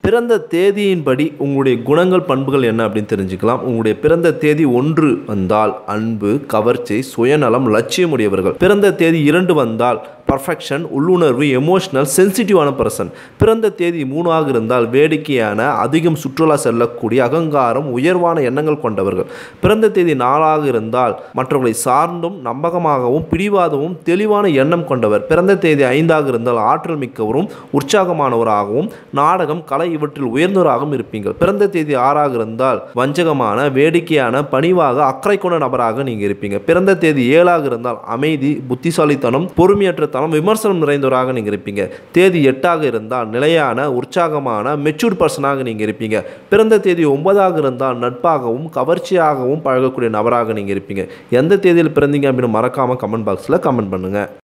பிறந்த தேதியின்படி உங்களுடைய குணங்கள் பண்புகள் என்ன அப்படின்னு தெரிஞ்சுக்கலாம் உங்களுடைய பிறந்த தேதி ஒன்று வந்தால் அன்பு கவர்ச்சி சுயநலம் லட்சியம் உடையவர்கள் பிறந்த தேதி இரண்டு வந்தால் பர்ஃபெக்ஷன் உள்ளுணர்வு எமோஷனல் சென்சிட்டிவான பர்சன் பிறந்த தேதி மூணாக இருந்தால் வேடிக்கையான அதிகம் சுற்றுலா செல்லக்கூடிய அகங்காரம் உயர்வான எண்ணங்கள் கொண்டவர்கள் பிறந்த தேதி நாளாக இருந்தால் மற்றவர்களை சார்ந்தும் நம்பகமாகவும் பிடிவாதமும் தெளிவான எண்ணம் கொண்டவர் பிறந்த தேதி ஐந்தாக இருந்தால் ஆற்றல் மிக்கவரும் உற்சாகமானவராகவும் நாடகம் கலை இவற்றில் உயர்ந்தவராகவும் இருப்பீங்கள் பிறந்த தேதி ஆறாக இருந்தால் வஞ்சகமான வேடிக்கையான பணிவாக அக்கறை கொண்ட நபராக நீங்கள் இருப்பீங்க பிறந்த தேதி ஏழாக இருந்தால் அமைதி புத்திசாலித்தனம் பொறுமையற்ற தனம் விமர்சனம் நிறைந்தவராக நீங்கள் இருப்பீங்க தேதி எட்டாக இருந்தால் நிலையான உற்சாகமான மெச்சூர்ட் பர்சனாக நீங்கள் இருப்பீங்க பிறந்த தேதி ஒன்பதாக இருந்தால் நட்பாகவும் கவர்ச்சியாகவும் பழகக்கூடிய நபராக நீங்கள் இருப்பீங்க எந்த தேதியில் பிறந்தீங்க அப்படின்னு மறக்காமல் கமெண்ட் பாக்ஸில் கமெண்ட் பண்ணுங்கள்